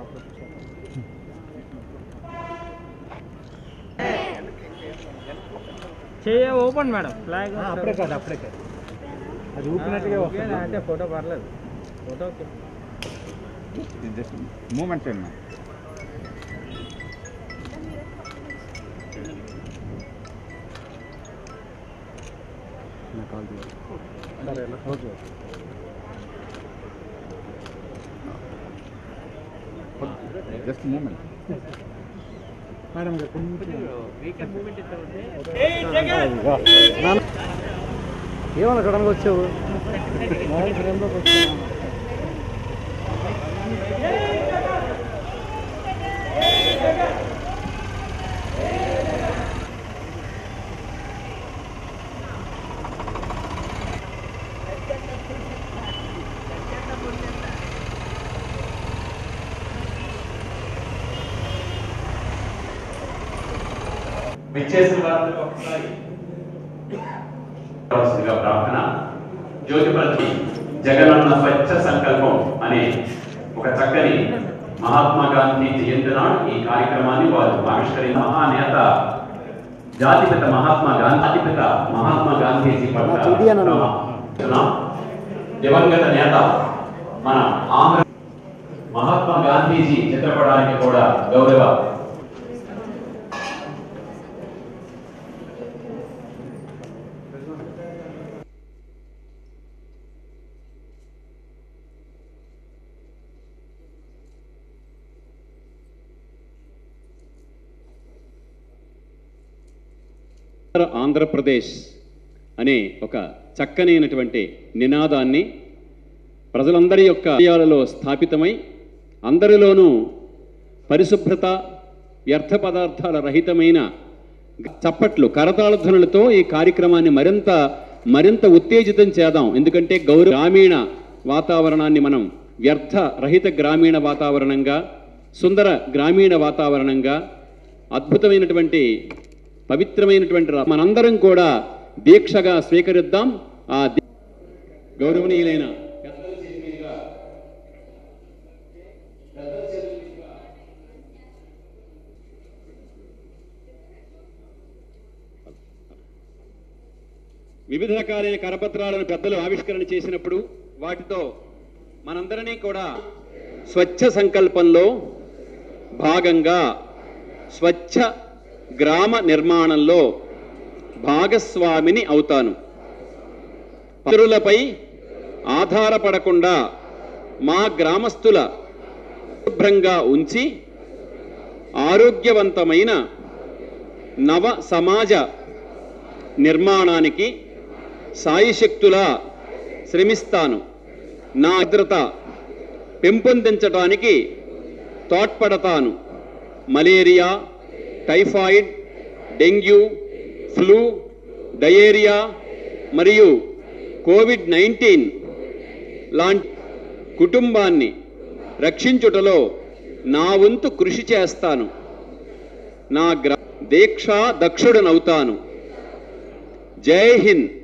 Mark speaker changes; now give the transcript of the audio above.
Speaker 1: చేయ open madam flag
Speaker 2: అప్పుడే కాదు అప్పుడే కాదు అది ఊపినట్టుగా వస్తుంది
Speaker 1: అంటే ఫోటో పర్లేదు ఫోటో
Speaker 3: జస్ట్ మూమెంట్ చేయండి
Speaker 2: ఓకే
Speaker 3: జస్ట్ మూమెంట్
Speaker 2: మేడం ఇక కొంచెం ఏమన్నా సడన్గా వచ్చావు మామూలు ఫ్రేమ్లోకి వచ్చావు
Speaker 4: విచ్చేసిన వారందరికీ ఒకసారి కావాల్సిందిగా ప్రార్థన జ్యోతిప్రతి జగనన్న స్వచ్ఛ సంకల్పం అనే ఒక చక్కని మహాత్మా గాంధీ జయంతి నాడు ఈ కార్యక్రమాన్ని వారు ఆవిష్కరించిన మహానేత జాతిపిత మహాత్మా గాంధీ జాతిపిత మహాత్మా గాంధీజీ పట్ల
Speaker 2: ఇది అనను.
Speaker 4: ఉన్నాం. దివంగత నేత మన ఆంధ్ర మహాత్మా గాంధీజీ చిత్రపటానికి కూడా గౌరవ ఆంధ్రప్రదేశ్ అనే ఒక చక్కనైనటువంటి నినాదాన్ని ప్రజలందరి యొక్క హృదయాలలో స్థాపితమై అందరిలోనూ పరిశుభ్రత వ్యర్థ పదార్థాల రహితమైన చప్పట్లు కరతాళధ్వనులతో ఈ కార్యక్రమాన్ని మరింత మరింత ఉత్తేజితం చేద్దాం ఎందుకంటే గౌరవ గ్రామీణ వాతావరణాన్ని మనం వ్యర్థ రహిత గ్రామీణ వాతావరణంగా సుందర గ్రామీణ వాతావరణంగా అద్భుతమైనటువంటి పవిత్రమైనటువంటి రా- మనందరం కూడా దీక్షగా స్వీకరిద్దాం ఆ దీ- గౌరవనీయులైన పెద్దల చేతి మీదుగా పెద్దల చేతి మీదుగా వివిధ రకాలైన కరపత్రాలను పెద్దలు ఆవిష్కరణ చేసినప్పుడు వాటితో మనందరినీ కూడా స్వచ్ఛ సంకల్పంలో భాగంగా స్వచ్ఛ గ్రామ నిర్మాణంలో భాగస్వామిని అవుతాను ఇతరులపై ఆధారపడకుండా మా గ్రామస్తుల శుభ్రంగా ఉంచి ఆరోగ్యవంతమైన నవ సమాజ నిర్మాణానికి సాయిశక్తులా శ్రమిస్తాను నా భద్రత పెంపొందించడానికి తోడ్పడతాను malaria typhoid dengue flu diarrhoea మరియు కోవిడ్ నైన్టీన్ లాంటి కుటుంబాన్ని రక్షించుటలో నా వంతు కృషి చేస్తాను నా గ్రా దీక్షా దక్షుడనవుతాను జై హింద్